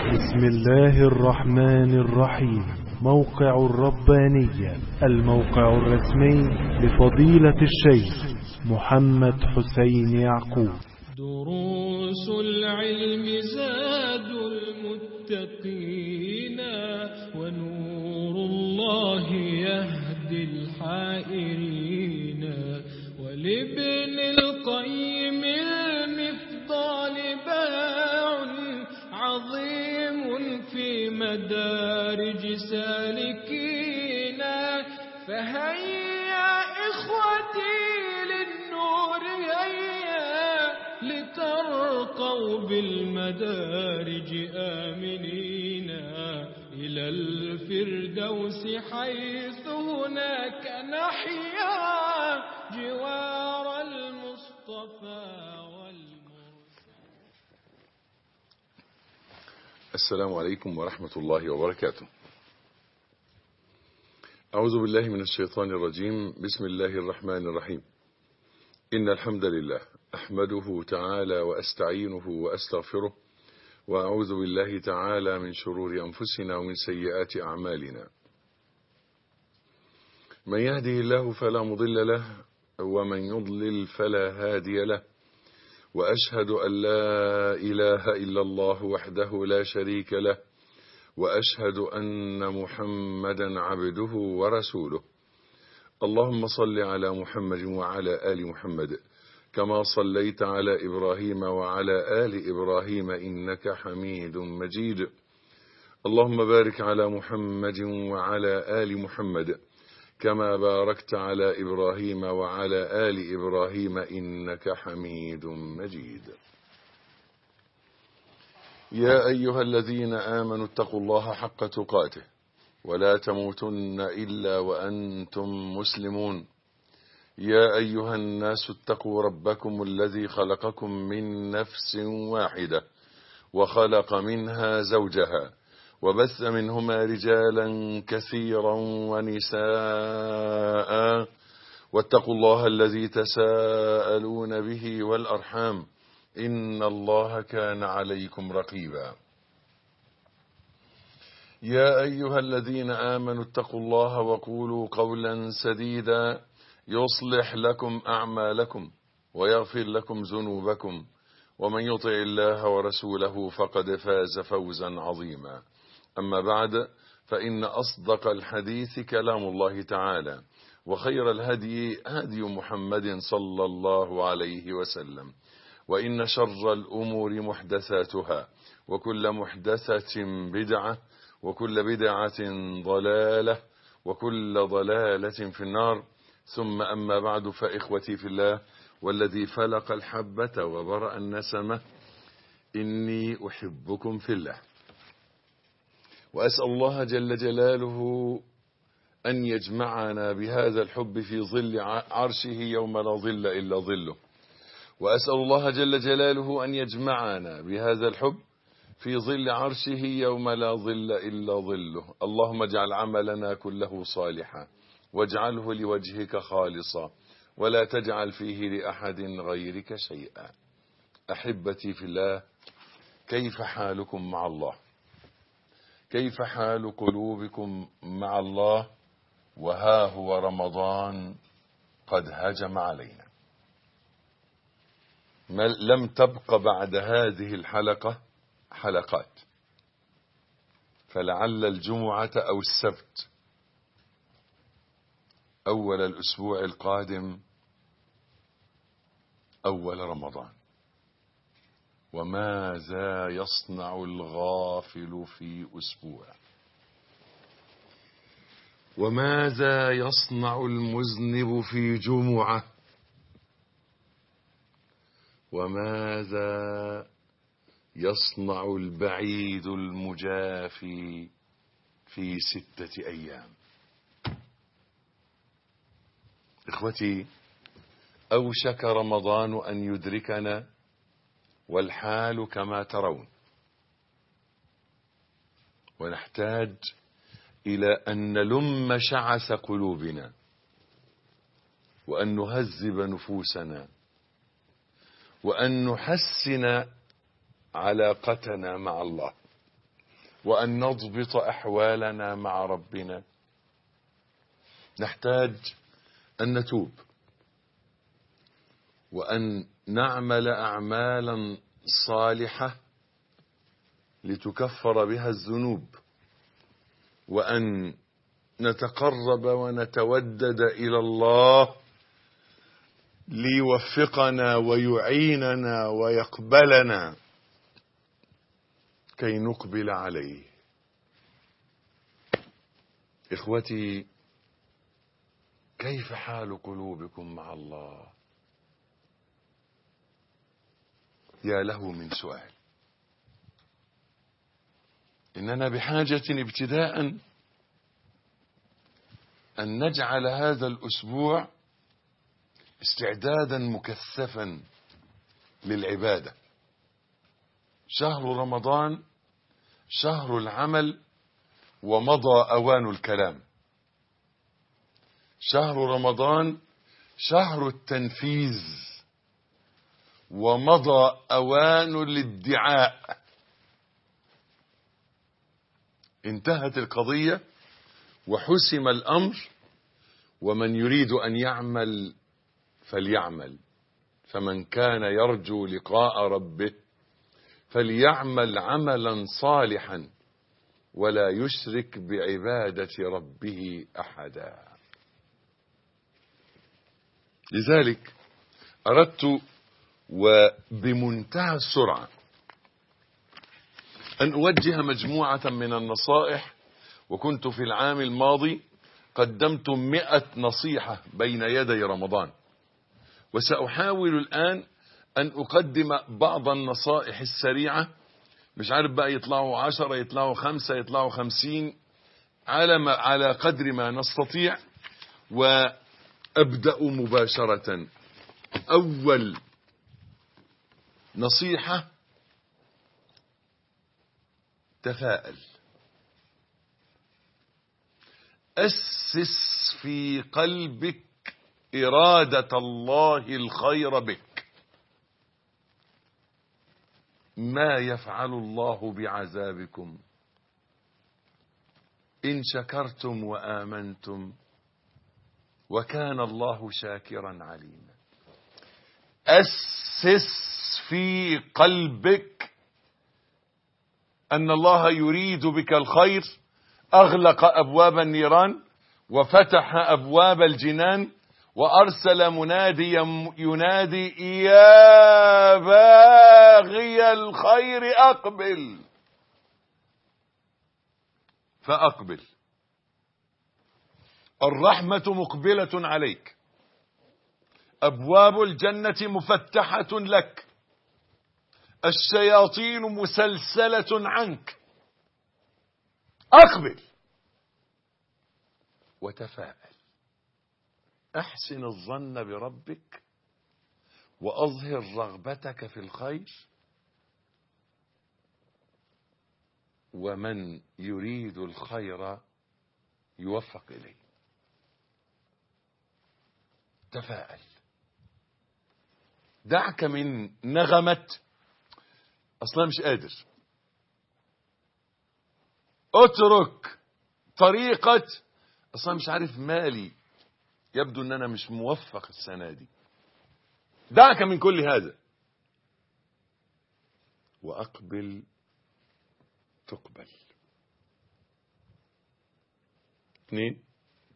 بسم الله الرحمن الرحيم موقع الربانية الموقع الرسمي لفضيلة الشيخ محمد حسين يعقوب دروس العلم زاد المتقين ونور الله يهدي الحائرين ولابن القيم المفضال باع عظيم في مدارج سالكين فهيا إخوتي للنور هيا لترقوا بالمدارج آمنين إلى الفردوس حيث هناك نحيا جوار المصطفى والمرسل السلام عليكم ورحمة الله وبركاته أعوذ بالله من الشيطان الرجيم بسم الله الرحمن الرحيم إن الحمد لله أحمده تعالى وأستعينه وأستغفره وأعوذ بالله تعالى من شرور أنفسنا ومن سيئات أعمالنا من يهده الله فلا مضل له ومن يضلل فلا هادي له وأشهد أن لا إله إلا الله وحده لا شريك له وأشهد أن محمدا عبده ورسوله اللهم صل على محمد وعلى آل محمد كما صليت على إبراهيم وعلى آل إبراهيم إنك حميد مجيد اللهم بارك على محمد وعلى آل محمد كما باركت على إبراهيم وعلى آل إبراهيم إنك حميد مجيد يا أيها الذين آمنوا اتقوا الله حق تقاته ولا تموتن إلا وأنتم مسلمون يا أيها الناس اتقوا ربكم الذي خلقكم من نفس واحدة وخلق منها زوجها وبث منهما رجالا كثيرا ونساء واتقوا الله الذي تساءلون به والأرحام إن الله كان عليكم رقيبا يا أيها الذين آمنوا اتقوا الله وقولوا قولا سديدا يصلح لكم أعمالكم ويغفر لكم ذنوبكم ومن يطع الله ورسوله فقد فاز فوزا عظيما أما بعد فإن أصدق الحديث كلام الله تعالى وخير الهدي هدي محمد صلى الله عليه وسلم وإن شر الأمور محدثاتها وكل محدثة بدعة وكل بدعة ضلالة وكل ضلالة في النار ثم أما بعد فإخوتي في الله والذي فلق الحبة وبرأ النسمة إني أحبكم في الله وأسأل الله جل جلاله أن يجمعنا بهذا الحب في ظل عرشه يوم لا ظل إلا ظله وأسأل الله جل جلاله أن يجمعنا بهذا الحب في ظل عرشه يوم لا ظل إلا ظله اللهم اجعل عملنا كله صالحا واجعله لوجهك خالصا ولا تجعل فيه لأحد غيرك شيئا أحبتي في الله كيف حالكم مع الله كيف حال قلوبكم مع الله وها هو رمضان قد هجم علينا لم تبق بعد هذه الحلقة حلقات فلعل الجمعة أو السبت أول الأسبوع القادم أول رمضان وماذا يصنع الغافل في أسبوع وماذا يصنع المذنب في جمعة وماذا يصنع البعيد المجافي في ستة أيام إخوتي أوشك رمضان أن يدركنا والحال كما ترون ونحتاج إلى أن نلم شعث قلوبنا وأن نهذب نفوسنا وأن نحسن علاقتنا مع الله وأن نضبط أحوالنا مع ربنا نحتاج أن نتوب وأن نعمل أعمالا صالحة لتكفر بها الذنوب وأن نتقرب ونتودد إلى الله ليوفقنا ويعيننا ويقبلنا كي نقبل عليه إخوتي كيف حال قلوبكم مع الله يا له من سؤال إننا بحاجة ابتداء أن نجعل هذا الأسبوع استعدادا مكثفا للعبادة شهر رمضان شهر العمل ومضى أوان الكلام شهر رمضان شهر التنفيذ ومضى أوان الادعاء انتهت القضية وحسم الأمر ومن يريد أن يعمل فليعمل فمن كان يرجو لقاء ربه فليعمل عملا صالحا ولا يشرك بعبادة ربه أحدا لذلك أردت وبمنتهى السرعة أن أوجه مجموعة من النصائح وكنت في العام الماضي قدمت مئة نصيحة بين يدي رمضان وسأحاول الآن أن أقدم بعض النصائح السريعة مش عارف بقى يطلعوا عشرة يطلعوا خمسة يطلعوا خمسين على, ما على قدر ما نستطيع وأبدأ مباشرة أول نصيحة تفاءل أسس في قلبك إرادة الله الخير بك ما يفعل الله بعذابكم إن شكرتم وآمنتم وكان الله شاكرا عليما أسس في قلبك أن الله يريد بك الخير أغلق أبواب النيران وفتح أبواب الجنان وأرسل مناديا ينادي يا باغي الخير أقبل فأقبل الرحمة مقبلة عليك أبواب الجنة مفتحة لك الشياطين مسلسلة عنك أقبل وتفاءل أحسن الظن بربك وأظهر رغبتك في الخير ومن يريد الخير يوفق إليه تفاءل دعك من نغمة أصلا مش قادر اترك طريقة أصلا مش عارف مالي يبدو أن أنا مش موفق السنة دي دعك من كل هذا وأقبل تقبل اثنين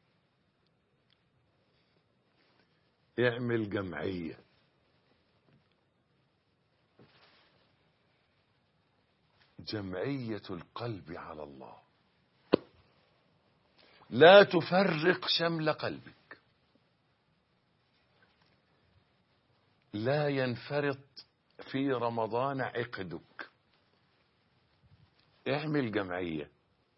اعمل جمعيه جمعية القلب على الله لا تفرق شمل قلبك لا ينفرط في رمضان عقدك اعمل جمعية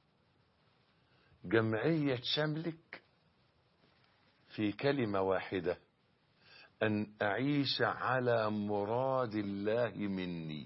جمعية شملك في كلمة واحدة أن أعيش على مراد الله مني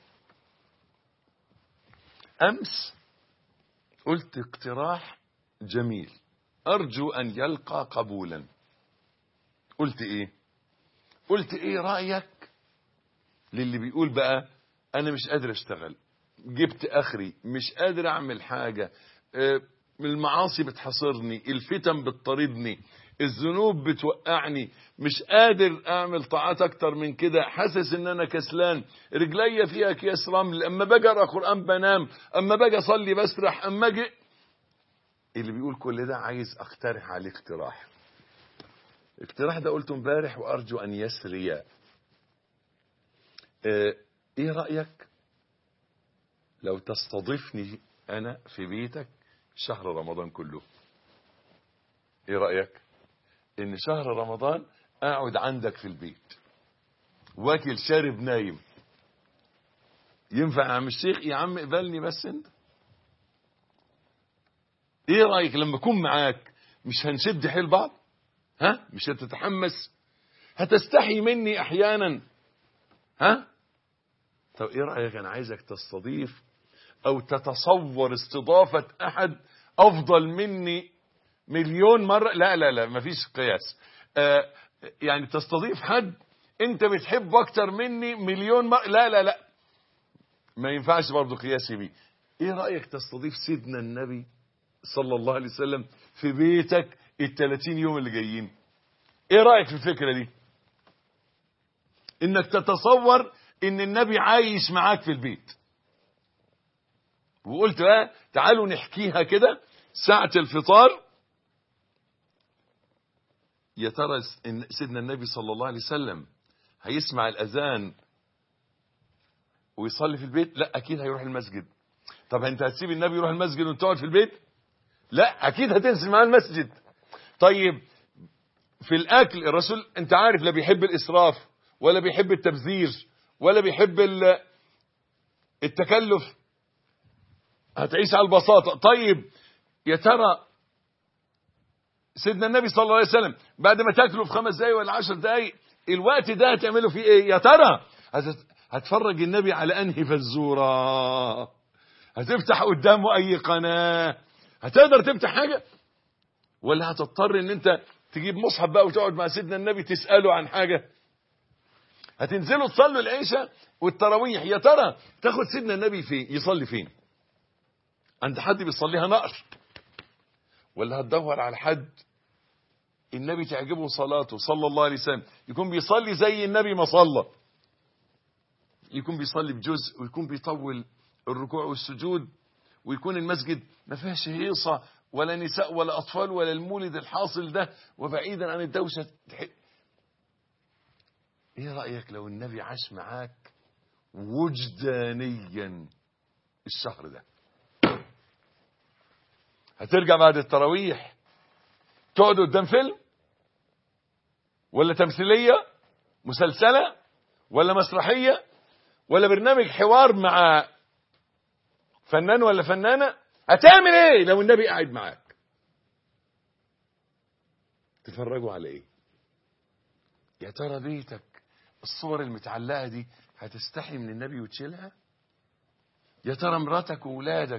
أمس قلت اقتراح جميل أرجو أن يلقى قبولا قلت إيه قلت إيه رأيك للي بيقول بقى أنا مش قادر أشتغل جبت اخري مش قادر اعمل حاجة آه، المعاصي بتحاصرني الفتن بتطاردني الذنوب بتوقعني مش قادر اعمل طاعات اكتر من كده حاسس ان انا كسلان رجليا فيها اكياس رمل اما باجي اقرا قران بنام اما باجي اصلي بسرح اما اجي اللي بيقول كل ده عايز اقترح عليه اقتراح الاقتراح ده قلته امبارح وارجو ان يسري اه، ايه رايك لو تستضيفني انا في بيتك شهر رمضان كله ايه رايك ان شهر رمضان اقعد عندك في البيت واكل شارب نايم ينفع يا عم الشيخ يا عم اقبلني بس انت ايه رايك لما اكون معاك مش هنشد حيل بعض ها مش هتتحمس هتستحي مني احيانا ها طب ايه رايك انا عايزك تستضيف او تتصور استضافه احد افضل مني مليون مره لا لا لا مفيش قياس آه يعني تستضيف حد انت بتحبه اكتر مني مليون مره لا لا لا ما ينفعش برضه قياسي بيه ايه رايك تستضيف سيدنا النبي صلى الله عليه وسلم في بيتك ال 30 يوم اللي جايين ايه رايك في الفكره دي انك تتصور ان النبي عايش معاك في البيت وقلت بقى تعالوا نحكيها كده ساعة الفطار يا ترى إن سيدنا النبي صلى الله عليه وسلم هيسمع الأذان ويصلي في البيت لا أكيد هيروح المسجد طب أنت هتسيب النبي يروح المسجد وانت تقعد في البيت لا أكيد هتنزل معاه المسجد طيب في الأكل الرسول أنت عارف لا بيحب الإسراف ولا بيحب التبذير ولا بيحب ال- التكلف هتعيش على البساطة طيب يا ترى سيدنا النبي صلى الله عليه وسلم بعد ما تاكله في خمس دقايق ولا عشر دقايق الوقت ده هتعمله فيه ايه يا ترى هتت- هتفرج النبي على انهي فزوره هتفتح قدامه اي قناه هتقدر تفتح حاجه ولا هتضطر ان انت تجيب مصحف بقى وتقعد مع سيدنا النبي تساله عن حاجه هتنزلوا تصلوا العشاء والتراويح يا ترى تاخد سيدنا النبي فين يصلي فين عند حد بيصليها نقر ولا هتدور على حد النبي تعجبه صلاته صلى الله عليه وسلم يكون بيصلي زي النبي ما صلى يكون بيصلي بجزء ويكون بيطول الركوع والسجود ويكون المسجد ما فيهاش هيصة ولا نساء ولا أطفال ولا المولد الحاصل ده وبعيدا عن الدوشة تح- ايه رأيك لو النبي عاش معاك وجدانيا الشهر ده هترجع بعد التراويح تقعد قدام فيلم ولا تمثيلية مسلسلة ولا مسرحية ولا برنامج حوار مع فنان ولا فنانة هتعمل ايه لو النبي قاعد معاك تفرجوا على ايه يا ترى بيتك الصور المتعلقة دي هتستحي من النبي وتشيلها يا ترى مراتك وولادك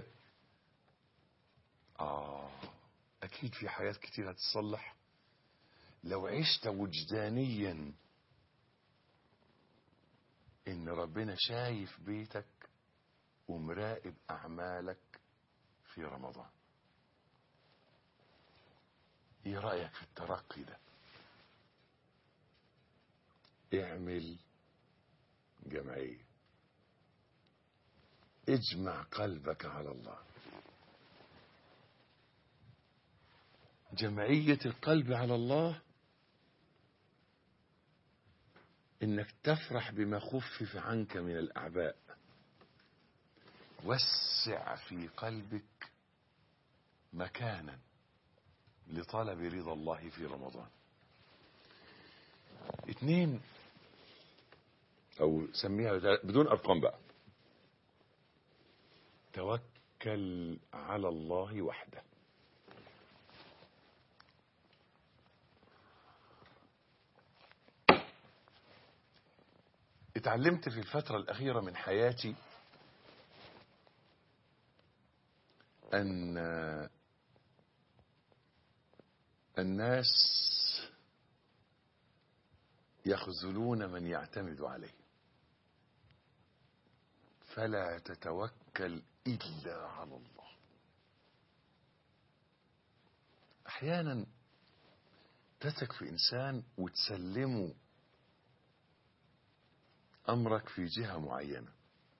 آه أكيد في حاجات كتير هتتصلح لو عشت وجدانيا إن ربنا شايف بيتك ومراقب أعمالك في رمضان إيه رأيك في الترقي ده اعمل جمعية اجمع قلبك على الله جمعية القلب على الله انك تفرح بما خفف عنك من الاعباء وسع في قلبك مكانا لطلب رضا الله في رمضان اتنين او سميها بدون ارقام بقى توكل على الله وحده اتعلمت في الفترة الأخيرة من حياتي أن الناس يخذلون من يعتمد عليه فلا تتوكل تتوكل إلا على الله أحيانا تثق في إنسان وتسلمه أمرك في جهة معينة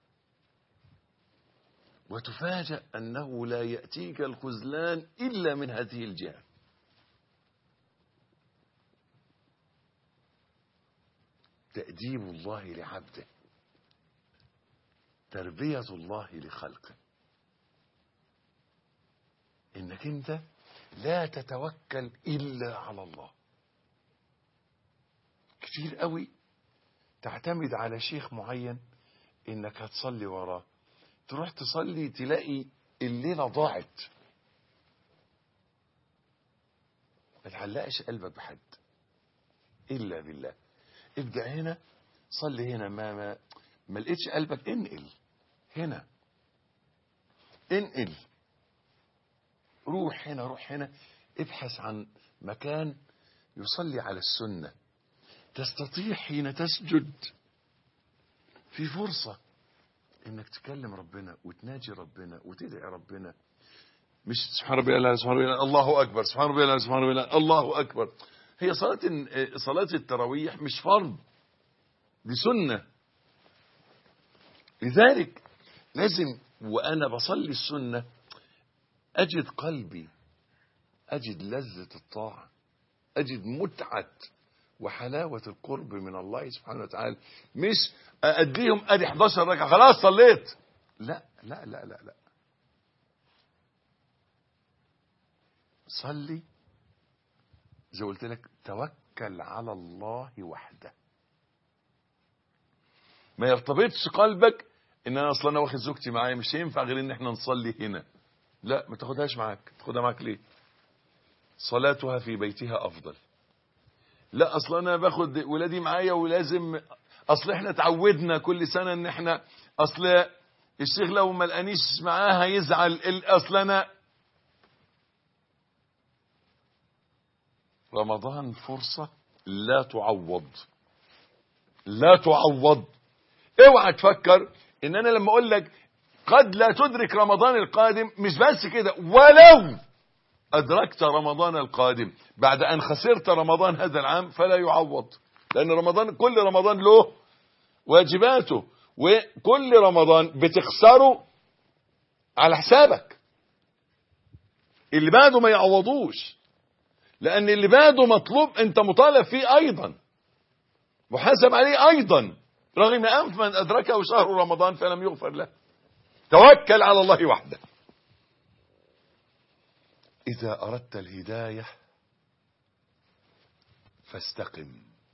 وتفاجأ أنه لا يأتيك الخذلان إلا من هذه الجهة تأديب الله لعبده تربية الله لخلقه إنك أنت لا تتوكل إلا على الله كتير قوي تعتمد على شيخ معين إنك هتصلي وراه تروح تصلي تلاقي الليلة ضاعت ما تعلقش قلبك بحد إلا بالله ابدأ هنا صلي هنا ما ما ما لقيتش قلبك انقل هنا انقل روح هنا روح هنا ابحث عن مكان يصلي على السنة تستطيع حين تسجد في فرصة انك تكلم ربنا وتناجي ربنا وتدعي ربنا مش سبحان ربي الله سبحان ربي الله الله اكبر سبحان ربي الله سبحان ربي الله الله اكبر هي صلاة صلاة التراويح مش فرض دي سنة لذلك لازم وأنا بصلي السنة أجد قلبي أجد لذة الطاعة أجد متعة وحلاوة القرب من الله سبحانه وتعالى مش أديهم أدي 11 ركعة خلاص صليت لا لا لا لا لا صلي زي قلت لك توكل على الله وحده ما يرتبطش قلبك ان انا اصلا انا واخد زوجتي معايا مش هينفع غير ان احنا نصلي هنا لا ما تاخدهاش معاك تاخدها معاك ليه صلاتها في بيتها افضل لا اصلا انا باخد ولادي معايا ولازم اصل احنا اتعودنا كل سنه ان احنا اصل الشيخ لو ما لقانيش معاه هيزعل اصل انا رمضان فرصة لا تعوض لا تعوض اوعى تفكر ان انا لما اقول لك قد لا تدرك رمضان القادم مش بس كده ولو ادركت رمضان القادم بعد ان خسرت رمضان هذا العام فلا يعوض لان رمضان كل رمضان له واجباته وكل رمضان بتخسره على حسابك اللي بعده ما يعوضوش لأن اللي بعده مطلوب أنت مطالب فيه أيضا محاسب عليه أيضا رغم أنف من أدركه شهر رمضان فلم يغفر له توكل على الله وحده إذا أردت الهداية فاستقم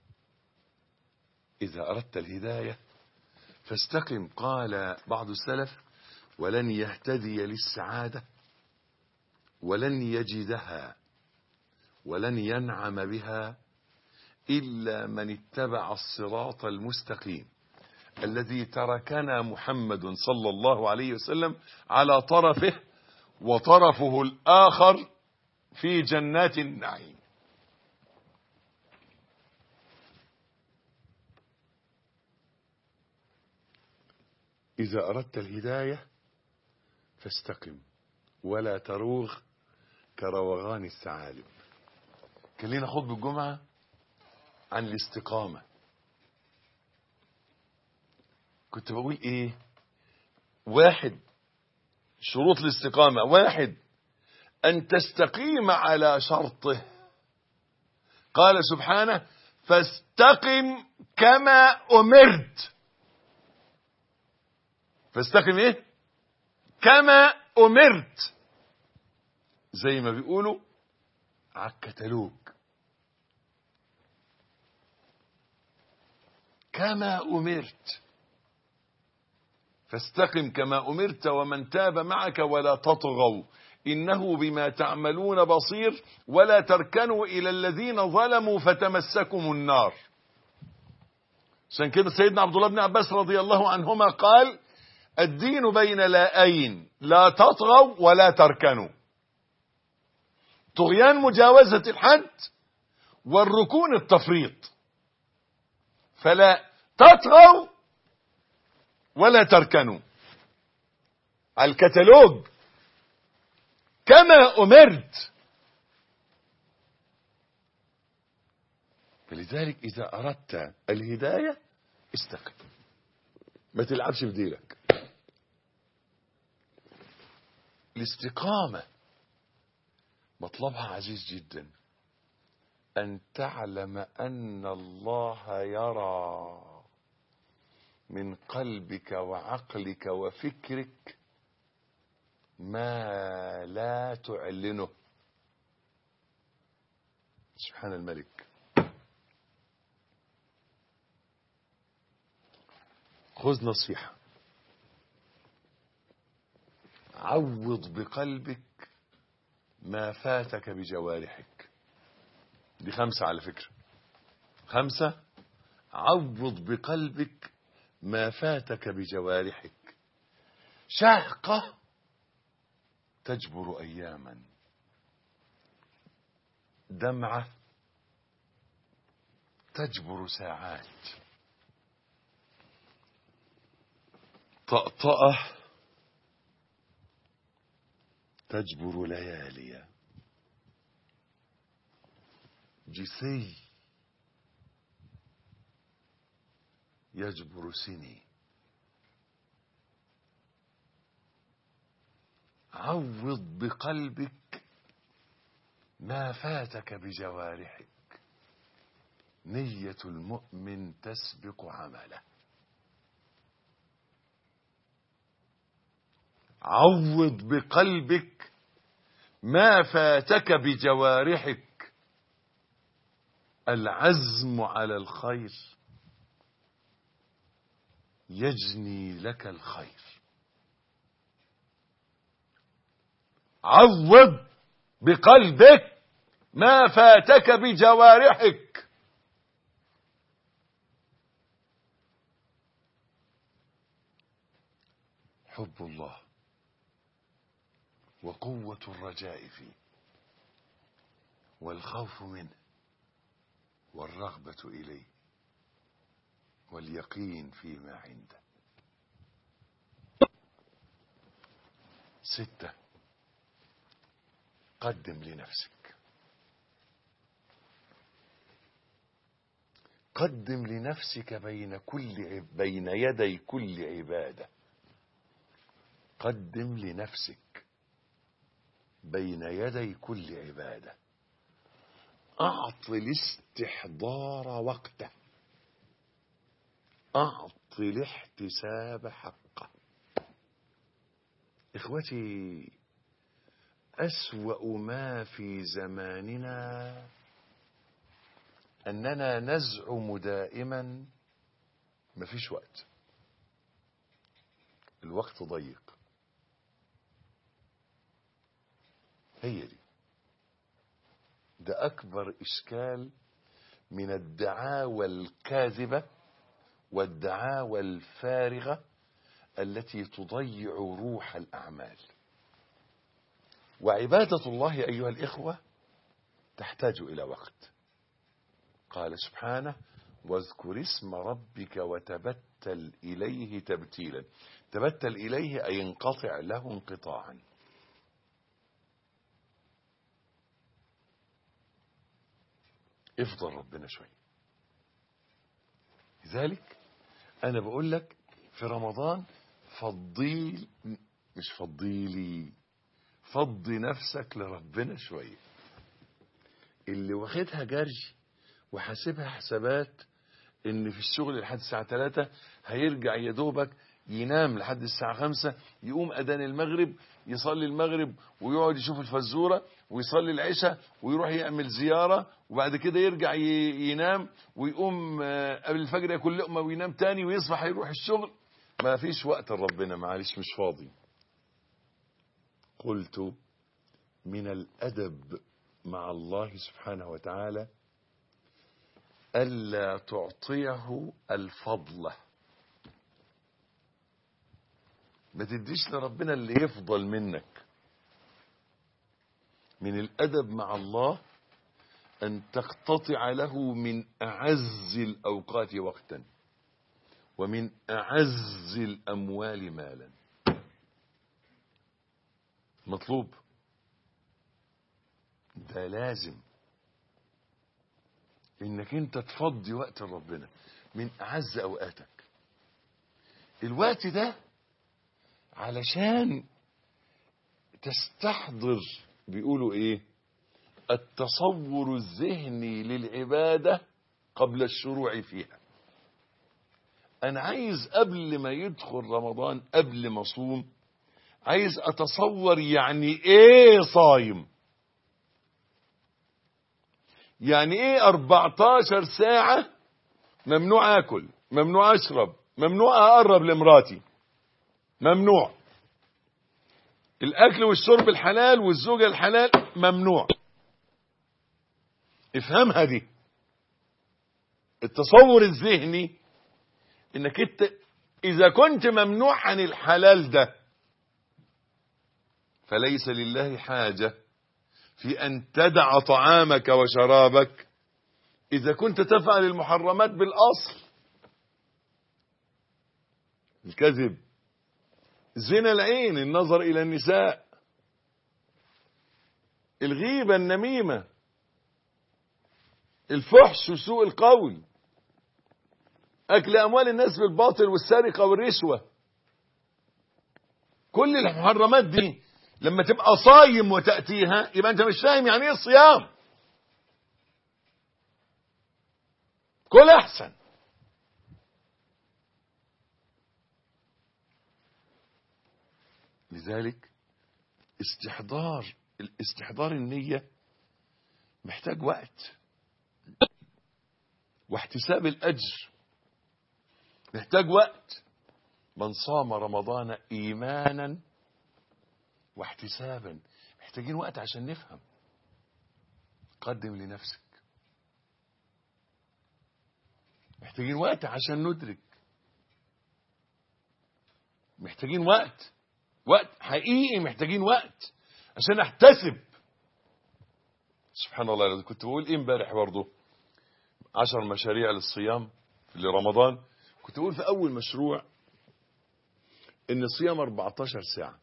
إذا أردت الهداية فاستقم قال بعض السلف ولن يهتدي للسعادة ولن يجدها ولن ينعم بها إلا من اتبع الصراط المستقيم الذي تركنا محمد صلى الله عليه وسلم على طرفه وطرفه الآخر في جنات النعيم إذا أردت الهداية فاستقم ولا تروغ كروغان الثعالب كان لنا خطبة الجمعة عن الاستقامة كنت بقول ايه واحد شروط الاستقامة واحد ان تستقيم على شرطه قال سبحانه فاستقم كما امرت فاستقم ايه كما امرت زي ما بيقولوا عالكتالوج كما أمرت فاستقم كما أمرت ومن تاب معك ولا تطغوا إنه بما تعملون بصير ولا تركنوا إلى الذين ظلموا فتمسكم النار عشان كده سيدنا عبد الله بن عباس رضي الله عنهما قال الدين بين لاءين لا تطغوا ولا تركنوا طغيان مجاوزة الحد والركون التفريط فلا تطغوا ولا تركنوا على الكتالوج كما أمرت فلذلك إذا أردت الهداية استقم ما تلعبش بديلك الاستقامة مطلبها عزيز جدا أن تعلم أن الله يرى من قلبك وعقلك وفكرك ما لا تعلنه سبحان الملك خذ نصيحة عوض بقلبك ما فاتك بجوارحك دي خمسة على فكرة خمسة عوض بقلبك ما فاتك بجوارحك شهقة تجبر أياما دمعة تجبر ساعات طأطأة تجبر ليالي جثي يجبر سني عوض بقلبك ما فاتك بجوارحك نية المؤمن تسبق عمله عوض بقلبك ما فاتك بجوارحك العزم على الخير يجني لك الخير عوض بقلبك ما فاتك بجوارحك حب الله وقوة الرجاء فيه والخوف منه والرغبة إليه واليقين فيما عنده ستة قدم لنفسك قدم لنفسك بين كل عب- بين يدي كل عبادة قدم لنفسك بين يدي كل عبادة أعط الاستحضار وقته أعط الاحتساب حقه إخوتي أسوأ ما في زماننا أننا نزعم دائما مفيش وقت الوقت ضيق هي دي ده أكبر إشكال من الدعاوى الكاذبة والدعاوى الفارغة التي تضيع روح الأعمال وعبادة الله أيها الإخوة تحتاج إلى وقت قال سبحانه واذكر اسم ربك وتبتل إليه تبتيلا تبتل إليه أي انقطع له انقطاعا افضل ربنا شوي لذلك أنا بقول لك في رمضان فضيل مش فضيلي فضي نفسك لربنا شوية اللي واخدها جري وحاسبها حسابات ان في الشغل لحد الساعة 3 هيرجع يا دوبك ينام لحد الساعة 5 يقوم أذان المغرب يصلي المغرب ويقعد يشوف الفزورة ويصلي العشاء ويروح يعمل زيارة وبعد كده يرجع ي- ينام ويقوم آه، قبل الفجر ياكل لقمة وينام تاني ويصبح يروح الشغل ما فيش وقت لربنا معلش مش فاضي قلت من الأدب مع الله سبحانه وتعالى ألا تعطيه الفضل ما تديش لربنا اللي يفضل منك من الأدب مع الله أن تقتطع له من أعز الأوقات وقتا ومن أعز الأموال مالا مطلوب ده لازم انك انت تفضي وقت ربنا من اعز اوقاتك الوقت ده علشان تستحضر بيقولوا ايه التصور الذهني للعبادة قبل الشروع فيها انا عايز قبل ما يدخل رمضان قبل ما اصوم عايز اتصور يعني ايه صايم يعني ايه 14 ساعة ممنوع اكل ممنوع اشرب ممنوع اقرب لمراتي ممنوع الاكل والشرب الحلال والزوجة الحلال ممنوع افهمها دي التصور الذهني انك انت اذا كنت ممنوع عن الحلال ده فليس لله حاجة في ان تدع طعامك وشرابك اذا كنت تفعل المحرمات بالاصل الكذب زنا العين النظر الى النساء الغيبة النميمة الفحش وسوء القول أكل أموال الناس بالباطل والسرقة والرشوة كل المحرمات دي لما تبقى صايم وتأتيها يبقى أنت مش فاهم يعني إيه الصيام كل أحسن لذلك استحضار الاستحضار النية محتاج وقت واحتساب الأجر محتاج وقت من صام رمضان إيمانا واحتسابا محتاجين وقت عشان نفهم قدم لنفسك محتاجين وقت عشان ندرك محتاجين وقت وقت حقيقي محتاجين وقت عشان احتسب سبحان الله كنت بقول ايه امبارح برضه عشر مشاريع للصيام لرمضان كنت بقول في اول مشروع ان الصيام 14 ساعة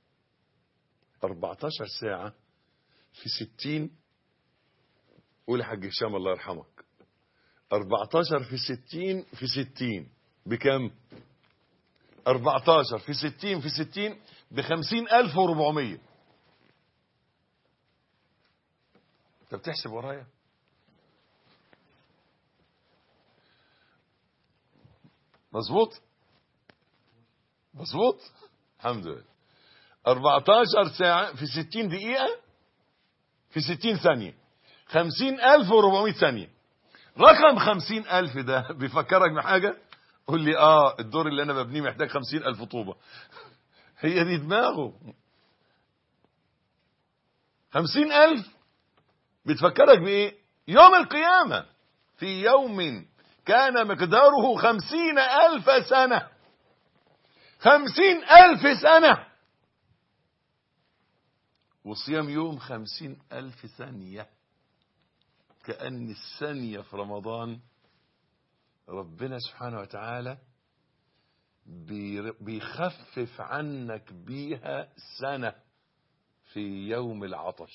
14 ساعة في 60 قول يا حاج هشام الله يرحمك 14 في 60 في 60 بكم 14 في 60 في 60 ب 50400 انت بتحسب ورايا مظبوط مظبوط الحمد لله 14 ساعة في 60 دقيقة في 60 ثانية 50400 ثانية رقم 50000 ده بيفكرك بحاجة قول لي اه الدور اللي انا ببنيه محتاج 50000 طوبة هي دي دماغه 50000 بتفكرك بايه يوم القيامة في يوم كان مقداره خمسين ألف سنة خمسين ألف سنة وصيام يوم خمسين ألف ثانية كأن الثانية في رمضان ربنا سبحانه وتعالى بيخفف عنك بيها سنة في يوم العطش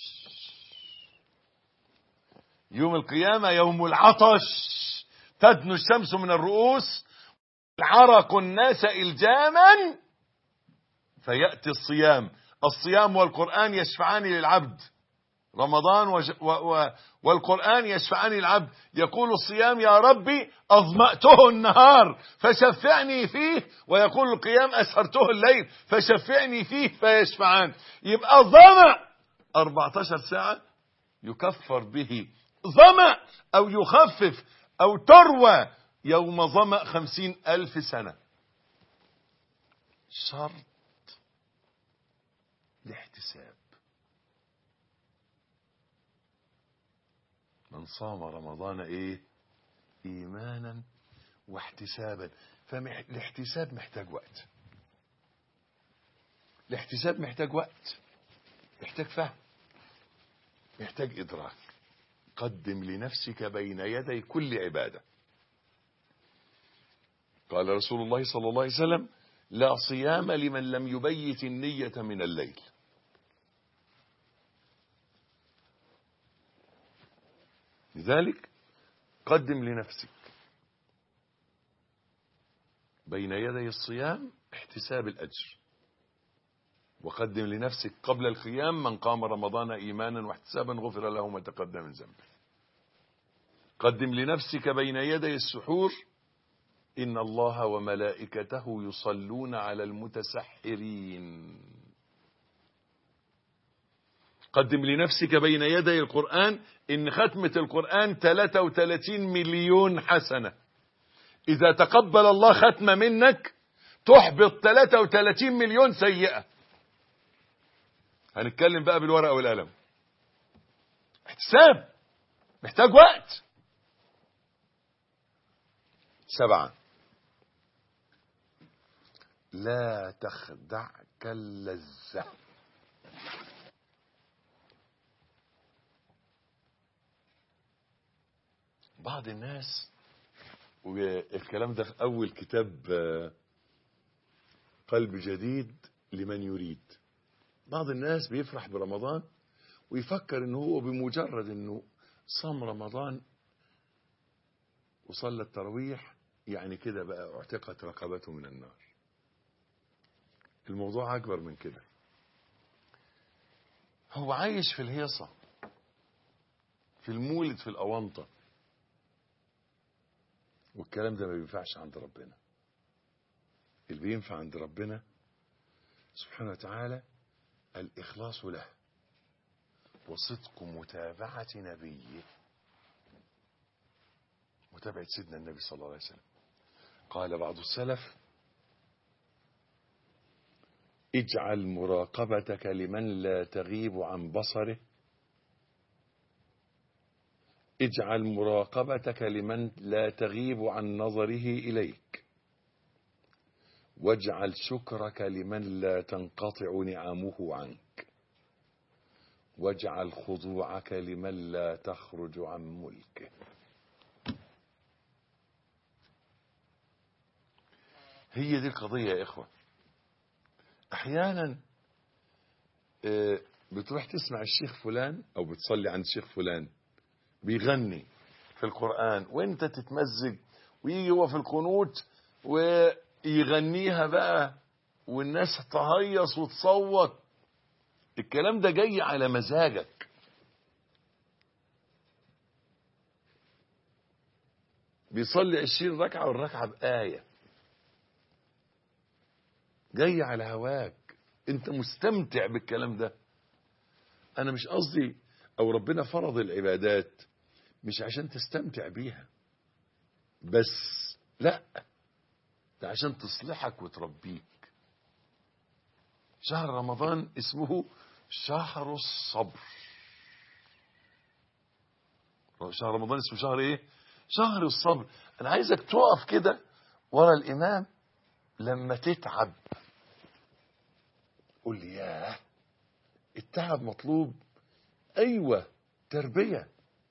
يوم القيامة يوم العطش تدنو الشمس من الرؤوس العرق الناس إلجاما فيأتي الصيام الصيام والقرآن يشفعان للعبد رمضان وج... و... و... والقرآن يشفعان للعبد يقول الصيام يا ربي أظمأته النهار فشفعني فيه ويقول القيام أسهرته الليل فشفعني فيه فيشفعان يبقى ظمأ 14 ساعة يكفر به ظمأ أو يخفف أو تروى يوم ظمأ خمسين ألف سنة شرط الاحتساب من صام رمضان ايه ايمانا واحتسابا فالاحتساب محتاج وقت الاحتساب محتاج وقت محتاج فهم محتاج ادراك قدم لنفسك بين يدي كل عبادة قال رسول الله صلى الله عليه وسلم لا صيام لمن لم يبيت النية من الليل لذلك قدم لنفسك بين يدي الصيام احتساب الأجر وقدم لنفسك قبل القيام من قام رمضان إيمانا واحتسابا غفر له ما تقدم من ذنبه قدم لنفسك بين يدي السحور إن الله وملائكته يصلون على المتسحرين قدم لنفسك بين يدي القرآن إن ختمة القرآن 33 مليون حسنة إذا تقبل الله ختمة منك تحبط 33 مليون سيئة هنتكلم بقى بالورقة والقلم احتساب محتاج وقت سبعة لا تخدعك اللذة بعض الناس والكلام ده في أول كتاب آه، قلب جديد لمن يريد بعض الناس بيفرح برمضان ويفكر انه هو بمجرد انه صام رمضان وصلى التراويح يعني كده بقى اعتقت رقبته من النار الموضوع اكبر من كده هو عايش في الهيصة في المولد في الأونطة والكلام ده ما بينفعش عند ربنا اللي بينفع عند ربنا سبحانه وتعالى الإخلاص له وصدق متابعة نبيه متابعة سيدنا النبي صلى الله عليه وسلم قال بعض السلف اجعل مراقبتك لمن لا تغيب عن بصره اجعل مراقبتك لمن لا تغيب عن نظره إليك واجعل شكرك لمن لا تنقطع نعمه عنك واجعل خضوعك لمن لا تخرج عن ملكه هي دي القضية يا إخوة أحيانا آه، بتروح تسمع الشيخ فلان أو بتصلي عند الشيخ فلان بيغني في القرآن وانت تتمزج ويجي هو في القنوت ويغنيها بقى والناس تهيص وتصوت الكلام ده جاي على مزاجك بيصلي عشرين ركعة والركعة بآية جاي على هواك انت مستمتع بالكلام ده انا مش قصدي او ربنا فرض العبادات مش عشان تستمتع بيها بس لا ده عشان تصلحك وتربيك شهر رمضان اسمه شهر الصبر شهر رمضان اسمه شهر ايه شهر الصبر انا عايزك تقف كده ورا الامام لما تتعب قول لي ياه التعب مطلوب ايوه تربيه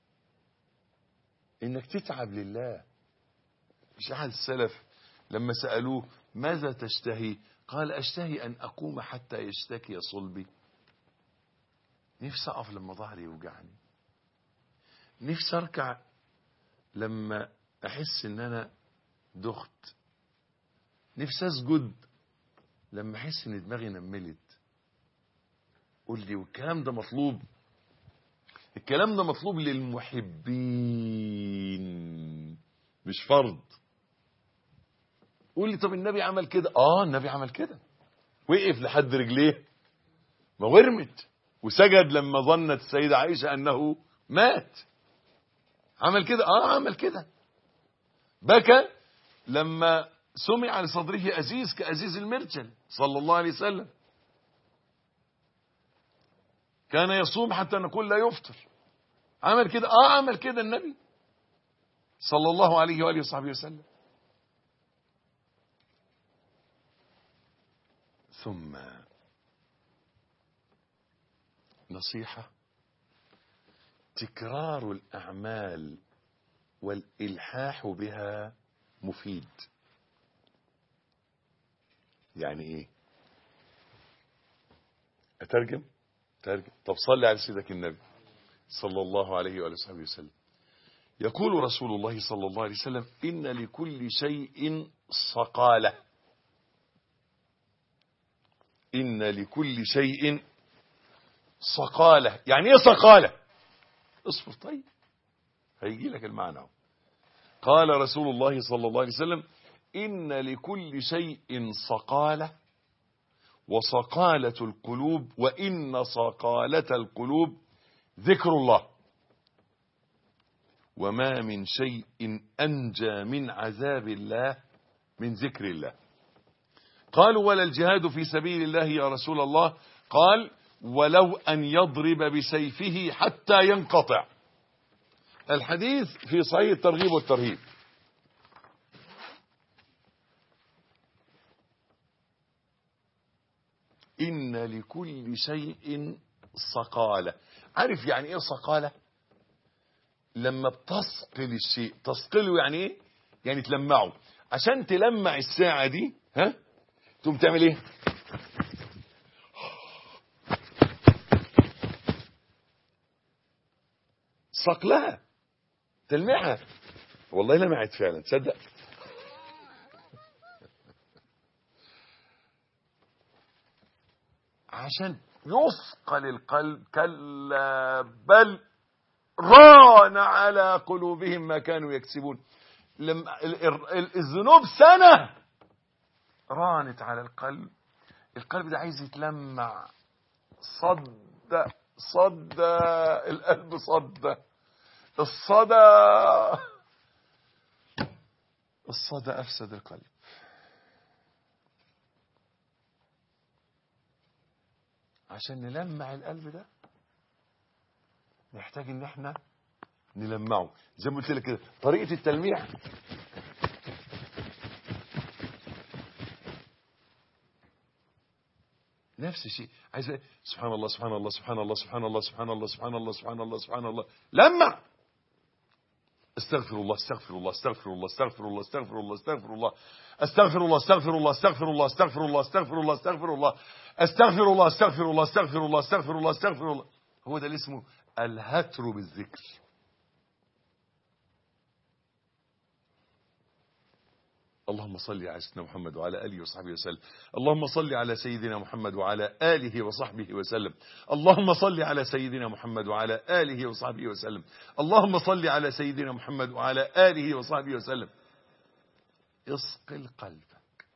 انك تتعب لله مش احد السلف لما سالوه ماذا تشتهي قال اشتهي ان اقوم حتى يشتكي صلبي نفسي اقف لما ظهري يوجعني نفسي اركع لما احس ان انا دخت نفسي اسجد لما احس ان دماغي نملت قول لي والكلام ده مطلوب الكلام ده مطلوب للمحبين مش فرض قول لي طب النبي عمل كده اه النبي عمل كده وقف لحد رجليه ما ورمت وسجد لما ظنت السيدة عائشة انه مات عمل كده اه عمل كده بكى لما سمع لصدره أزيز كأزيز المرجل صلى الله عليه وسلم كان يصوم حتى نقول لا يفطر عمل كده اه عمل كده النبي صلى الله عليه وآله وصحبه وسلم ثم نصيحة تكرار الأعمال والإلحاح بها مفيد يعني ايه اترجم ترجم طب صلي على سيدك النبي صلى الله عليه وآله وصحبه وسلم يقول رسول الله صلى الله عليه وسلم إن لكل شيء صقالة إن لكل شيء صقالة يعني إيه صقالة اصبر طيب هيجي لك المعنى اهو. قال رسول الله صلى الله عليه وسلم إن لكل شيء صقالة وصقالة القلوب وإن صقالة القلوب ذكر الله وما من شيء أنجى من عذاب الله من ذكر الله قالوا ولا الجهاد في سبيل الله يا رسول الله قال ولو أن يضرب بسيفه حتى ينقطع الحديث في صحيح الترغيب والترهيب إن لكل شيء صقالة عارف يعني إيه صقالة لما بتثقل الشيء تثقله يعني إيه يعني تلمعه عشان تلمع الساعة دي ها تقوم تعمل إيه صقلها تلمعها والله لمعت فعلا تصدق عشان يثقل القلب كلا بل ران على قلوبهم ما كانوا يكسبون لما ال- ال- الذنوب سنة رانت على القلب القلب ده عايز يتلمع صد صد القلب صد الصدى الصدى أفسد القلب عشان نلمع القلب ده نحتاج ان احنا نلمعه زي ما قلت لك كده طريقه التلميع نفس الشيء عايز إيه؟ سبحان الله سبحان الله سبحان الله سبحان الله سبحان الله سبحان الله سبحان الله سبحان الله لمع استغفر الله استغفر الله استغفر الله استغفر الله استغفر الله استغفر الله استغفر الله استغفر الله استغفر الله استغفر الله استغفر الله استغفر الله استغفر الله استغفر الله استغفر الله استغفر الله استغفر الله هو ده اللي اسمه الهتر بالذكر اللهم صل على سيدنا محمد وعلى اله وصحبه وسلم اللهم صل على سيدنا محمد وعلى اله وصحبه وسلم اللهم صل على سيدنا محمد وعلى اله وصحبه وسلم اللهم صل على سيدنا محمد وعلى اله وصحبه وسلم اصقل قلبك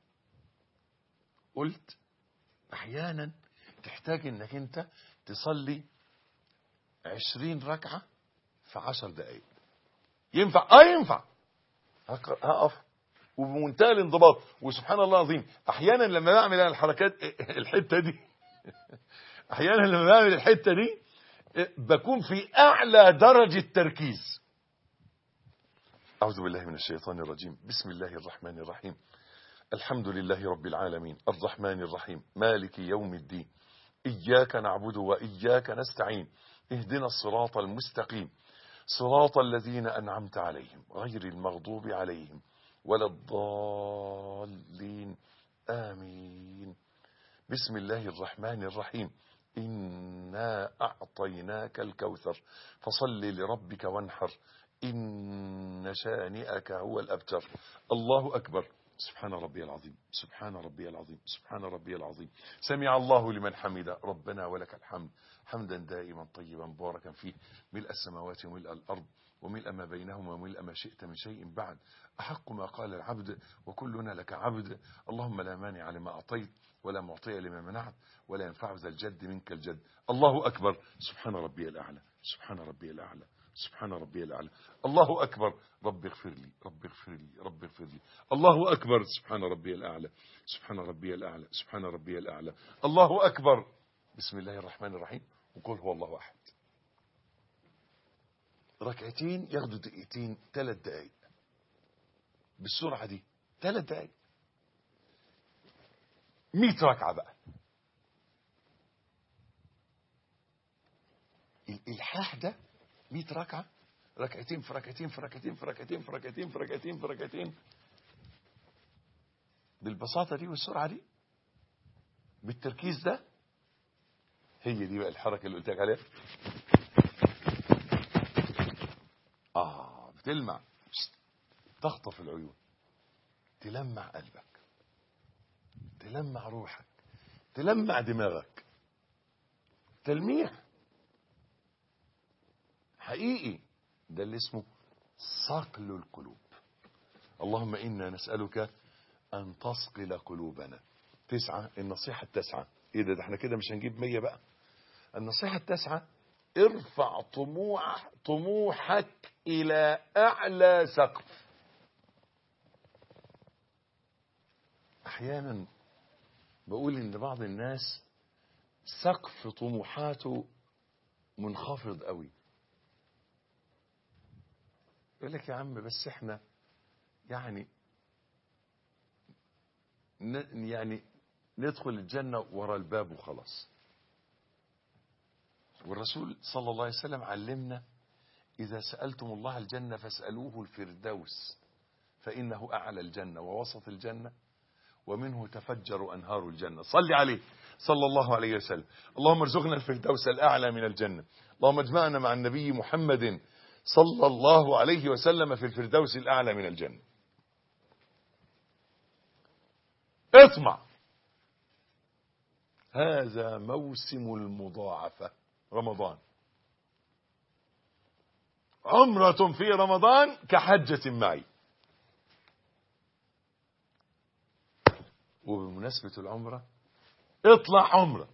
قلت احيانا تحتاج انك انت تصلي عشرين ركعة في عشر دقايق ينفع اه ينفع هق- هقف وبمنتهى الانضباط وسبحان الله العظيم احيانا لما بعمل انا الحركات الحته دي احيانا لما بعمل الحته دي بكون في اعلى درجه تركيز اعوذ بالله من الشيطان الرجيم بسم الله الرحمن الرحيم الحمد لله رب العالمين الرحمن الرحيم مالك يوم الدين اياك نعبد واياك نستعين اهدنا الصراط المستقيم صراط الذين انعمت عليهم غير المغضوب عليهم ولا الضالين آمين بسم الله الرحمن الرحيم إنا أعطيناك الكوثر فصل لربك وانحر إن شانئك هو الأبتر الله أكبر سبحان ربي العظيم سبحان ربي العظيم سبحان ربي العظيم سمع الله لمن حمد ربنا ولك الحمد حمدا دائما طيبا مباركا فيه ملء السماوات وملء الأرض وملء ما بينهما وملء ما شئت من شيء بعد أحق ما قال العبد وكلنا لك عبد اللهم لا مانع لما أعطيت ولا معطي لما منعت ولا ينفع ذا الجد منك الجد الله أكبر سبحان ربي الأعلى سبحان ربي الأعلى سبحان ربي الأعلى الله أكبر رب اغفر لي رب اغفر لي رب اغفر لي الله أكبر سبحان ربي الأعلى سبحان ربي الأعلى سبحان ربي الأعلى الله أكبر بسم الله الرحمن الرحيم وقل هو الله أحد ركعتين ياخدوا دقيقتين ثلاث دقايق بالسرعة دي ثلاث دقايق 100 ركعة بقى الإلحاح ده 100 ركعة ركعتين في ركعتين في ركعتين في ركعتين في ركعتين في ركعتين في ركعتين بالبساطة دي والسرعة دي بالتركيز ده هي دي بقى الحركة اللي قلت لك عليها آه تلمع تخطف العيون تلمع قلبك تلمع روحك تلمع دماغك تلميع حقيقي ده اللي اسمه صقل القلوب اللهم إنا نسألك أن تصقل قلوبنا تسعة النصيحة التاسعة إيه ده, ده احنا كده مش هنجيب مية بقى النصيحة التاسعة ارفع طموح طموحك إلى أعلى سقف أحيانا بقول إن بعض الناس سقف طموحاته منخفض قوي يقول لك يا عم بس احنا يعني ن- يعني ندخل الجنة ورا الباب وخلاص والرسول صلى الله عليه وسلم علمنا إذا سألتم الله الجنة فاسألوه الفردوس فإنه أعلى الجنة ووسط الجنة ومنه تفجر أنهار الجنة صل عليه صلى الله عليه وسلم اللهم ارزقنا الفردوس الأعلى من الجنة اللهم اجمعنا مع النبي محمد صلى الله عليه وسلم في الفردوس الأعلى من الجنة اطمع هذا موسم المضاعفة رمضان عمرة في رمضان كحجة معي وبمناسبة العمرة اطلع عمرة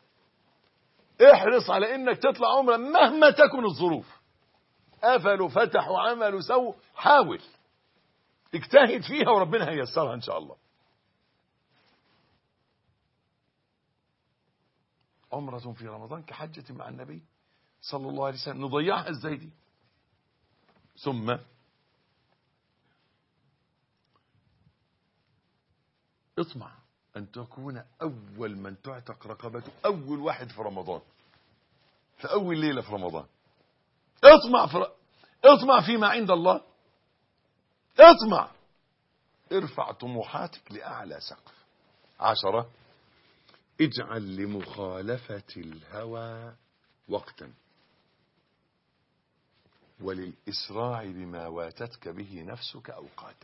احرص على انك تطلع عمرة مهما تكن الظروف قفلوا فتحوا عملوا سووا حاول اجتهد فيها وربنا هيسرها ان شاء الله عمرة في رمضان كحجة مع النبي صلى الله عليه وسلم نضيعها ازاي دي ثم اطمع أن تكون أول من تعتق رقبته أول واحد في رمضان في أول ليلة في رمضان اطمع في ر... اطمع فيما عند الله اطمع ارفع طموحاتك لأعلى سقف عشرة اجعل لمخالفة الهوى وقتا وللإسراع بما واتتك به نفسك أوقاتا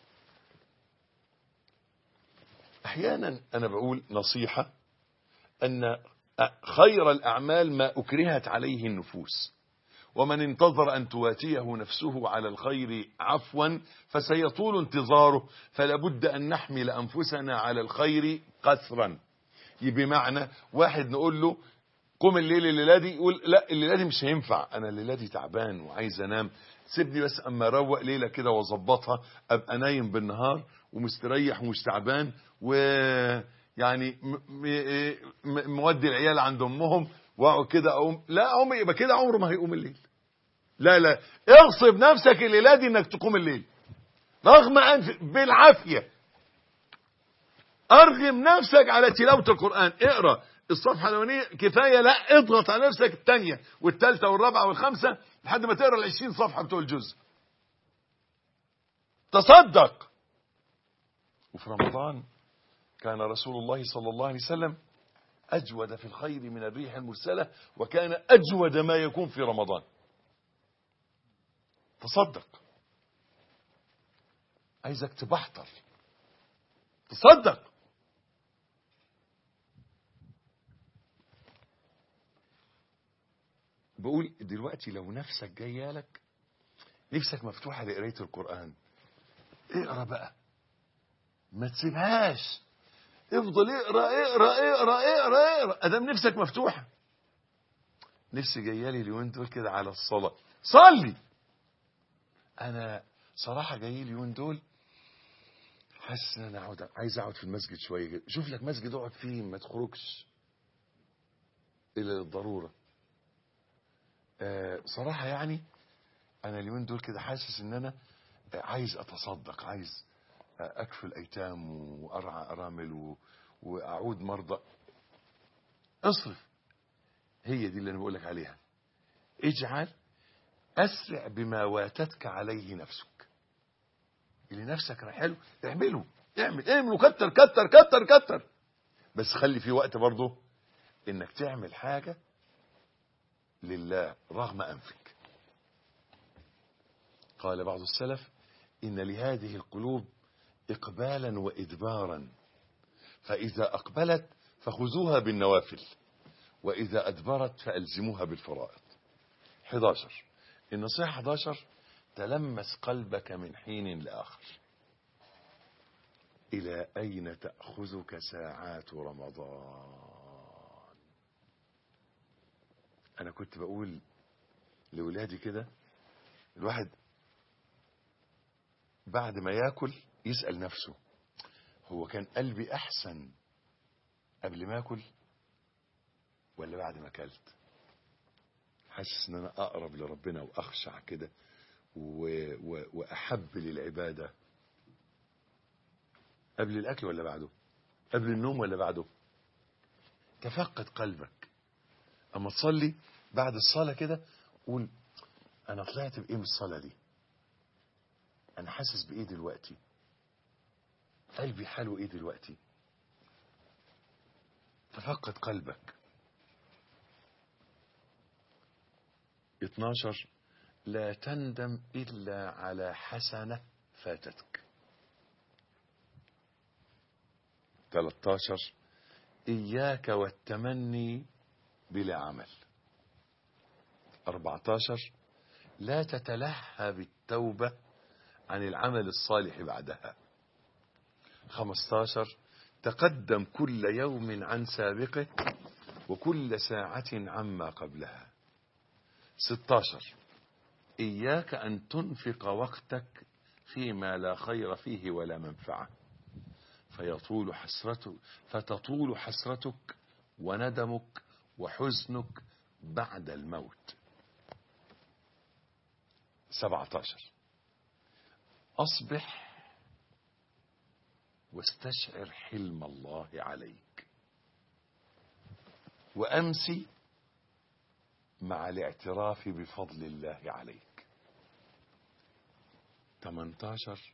احيانا انا بقول نصيحة ان خير الاعمال ما اكرهت عليه النفوس ومن انتظر ان تواتيه نفسه على الخير عفوا فسيطول انتظاره فلا بد ان نحمل انفسنا على الخير قسرا بمعنى واحد نقول له قم الليل الليله دي يقول لا الليله دي مش هينفع انا الليله دي تعبان وعايز انام سيبني بس اما اروق ليله كده واظبطها ابقى نايم بالنهار ومستريح ومش تعبان ويعني م- م- م- مودي العيال عند امهم واقعد كده اقوم لا اقوم يبقى كده عمره ما هيقوم الليل لا لا اغصب نفسك الليله دي انك تقوم الليل رغم انف بالعافيه ارغم نفسك على تلاوه القران اقرا الصفحه الاولانيه كفايه لا اضغط على نفسك الثانيه والثالثه والرابعه والخامسه لحد ما تقرا ال 20 صفحه بتوع الجزء تصدق وفي رمضان كان رسول الله صلى الله عليه وسلم أجود في الخير من الريح المرسلة وكان أجود ما يكون في رمضان تصدق عايزك تبحتر تصدق بقول دلوقتي لو نفسك جايه لك نفسك مفتوحه لقرايه القران اقرا بقى ما تسيبهاش افضل اقرا اقرا اقرا اقرا اقرا ادام نفسك مفتوحه نفسي جايه لي اليومين دول كده على الصلاه صلي انا صراحه جاي لي اليومين دول حاسس ان انا اقعد عايز اقعد في المسجد شويه كده شوف لك مسجد اقعد فيه ما تخرجش الا للضروره آه صراحه يعني انا اليومين دول كده حاسس ان انا آه، عايز اتصدق عايز آه، اكفل ايتام وارعى ارامل و... واعود مرضى اصرف هي دي اللي انا بقول لك عليها اجعل اسرع بما واتتك عليه نفسك اللي نفسك حلو اعمله اعمل اعمل وكتر كتر كتر كتر بس خلي في وقت برضه انك تعمل حاجه لله رغم انفك قال بعض السلف إن لهذه القلوب إقبالا وإدبارا فإذا أقبلت فخذوها بالنوافل وإذا أدبرت فألزموها بالفرائض 11 النصيحة 11 تلمس قلبك من حين لآخر إلى أين تأخذك ساعات رمضان أنا كنت بقول لولادي كده الواحد بعد ما ياكل يسأل نفسه هو كان قلبي أحسن قبل ما أكل ولا بعد ما أكلت حاسس ان انا اقرب لربنا واخشع كده و... و... واحب للعباده قبل الاكل ولا بعده قبل النوم ولا بعده تفقد قلبك اما تصلي بعد الصلاه كده قول انا طلعت بايه من الصلاه دي انا حاسس بايه دلوقتي قلبي حاله ايه دلوقتي تفقد قلبك 12 لا تندم إلا على حسنة فاتتك 13 إياك والتمني بلا عمل 14 لا تتلهى بالتوبة عن العمل الصالح بعدها 15 تقدم كل يوم عن سابقه وكل ساعة عما قبلها 16 إياك أن تنفق وقتك فيما لا خير فيه ولا منفعة فيطول حسرتك فتطول حسرتك وندمك وحزنك بعد الموت 17 أصبح واستشعر حلم الله عليك وأمسي مع الاعتراف بفضل الله عليك 18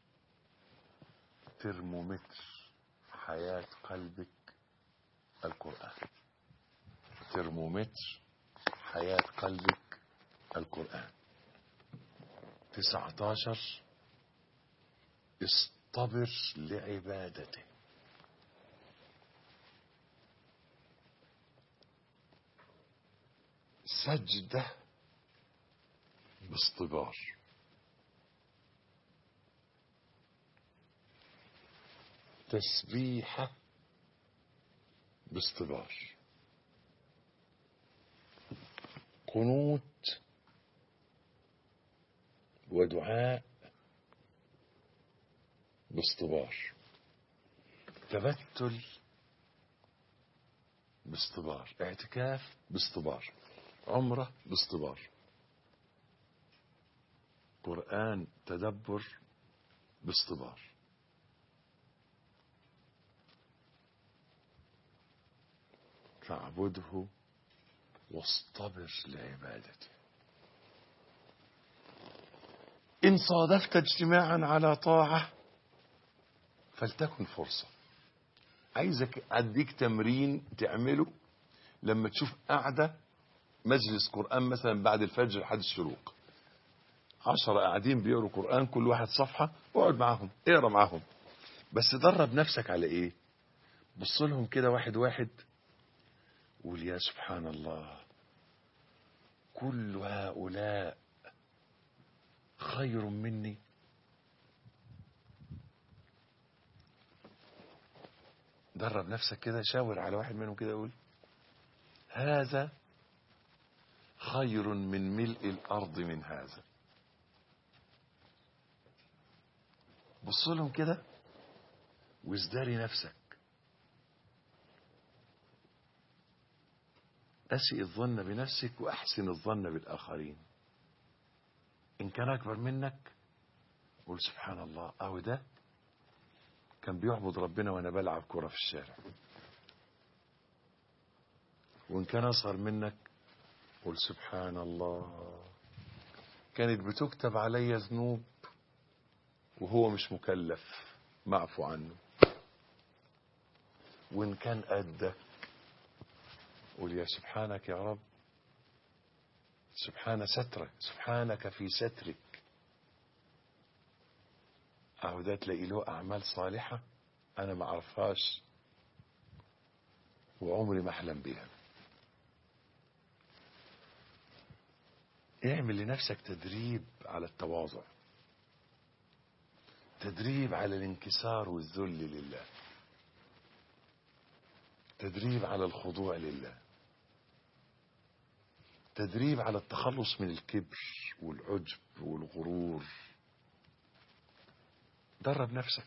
ترمومتر حياة قلبك القرآن ترمومتر حياة قلبك القرآن 19 اصطبر لعبادته سجدة باصطبار تسبيحة باصطبار قنوت ودعاء باصطبار تبتل باصطبار اعتكاف باصطبار عمرة باصطبار قرآن تدبر باصطبار فاعبده واصطبر لعبادته إن صادفت اجتماعا على طاعة فلتكن فرصة عايزك أديك تمرين تعمله لما تشوف قاعدة مجلس قرآن مثلا بعد الفجر لحد الشروق عشرة قاعدين بيقروا قرآن كل واحد صفحة اقعد معاهم اقرا معاهم بس درب نفسك على ايه بص لهم كده واحد واحد قول يا سبحان الله كل هؤلاء خير مني درب نفسك كده شاور على واحد منهم كده قول هذا خير من ملء الأرض من هذا بص لهم كده وازداري نفسك أسئ الظن بنفسك وأحسن الظن بالآخرين إن كان أكبر منك قول سبحان الله أهو ده كان بيعبد ربنا وأنا بلعب كرة في الشارع وإن كان أصغر منك قل سبحان الله كانت بتكتب علي ذنوب وهو مش مكلف معفو عنه وإن كان قدك قول يا سبحانك يا رب سبحان سترك سبحانك في سترك اهو ده تلاقي له اعمال صالحه انا ما اعرفهاش وعمري ما احلم بيها اعمل لنفسك تدريب على التواضع تدريب على الانكسار والذل لله تدريب على الخضوع لله تدريب على التخلص من الكبر والعجب والغرور درب نفسك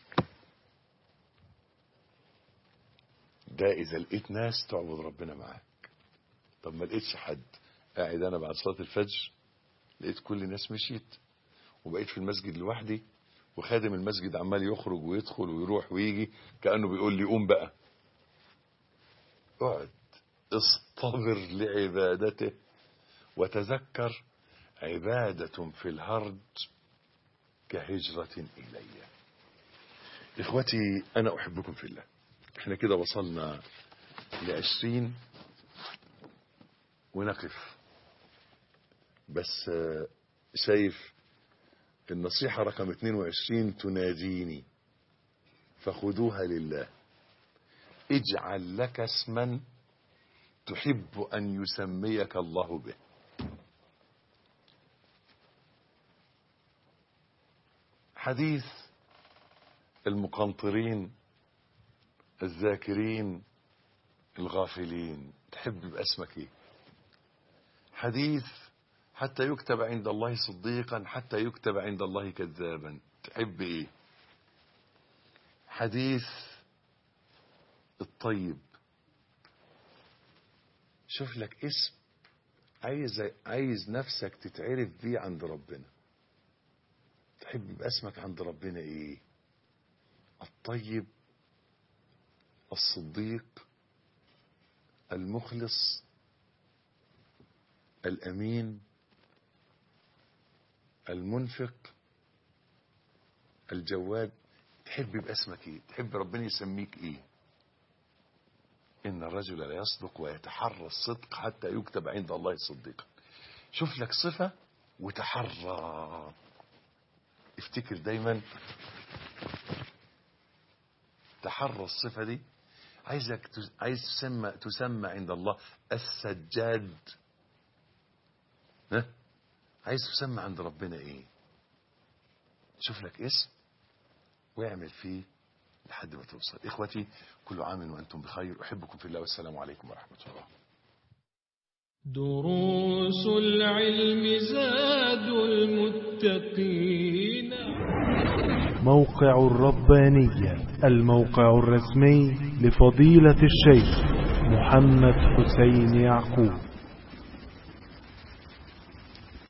ده اذا لقيت ناس تعبد ربنا معاك طب ما لقيتش حد قاعد انا بعد صلاه الفجر لقيت كل الناس مشيت وبقيت في المسجد لوحدي وخادم المسجد عمال يخرج ويدخل ويروح ويجي كانه بيقول لي قوم بقى اقعد اصطبر لعبادته وتذكر عبادة في الهرج كهجرة إلي إخوتي أنا أحبكم في الله احنا كده وصلنا لعشرين ونقف بس آه، شايف النصيحة رقم 22 تناديني فخذوها لله اجعل لك اسما تحب أن يسميك الله به حديث المقنطرين الذاكرين الغافلين تحب باسمك ايه حديث حتى يكتب عند الله صديقا حتى يكتب عند الله كذابا تحب ايه حديث الطيب شوف لك اسم عايز عايز نفسك تتعرف بيه عند ربنا تحب يبقى اسمك عند ربنا ايه الطيب الصديق المخلص الامين المنفق الجواد تحب يبقى اسمك ايه تحب ربنا يسميك ايه ان الرجل لا يصدق ويتحرى الصدق حتى يكتب عند الله صديقا شوف لك صفة وتحرى افتكر دايما تحرى الصفة دي عايزك تس- عايز تسمى تسمى عند الله السجاد ها عايز تسمى عند ربنا ايه شوف لك اسم واعمل فيه لحد ما توصل اخوتي كل عام وانتم بخير احبكم في الله والسلام عليكم ورحمه الله دروس العلم زاد المتقين موقع الربانية الموقع الرسمي لفضيلة الشيخ محمد حسين يعقوب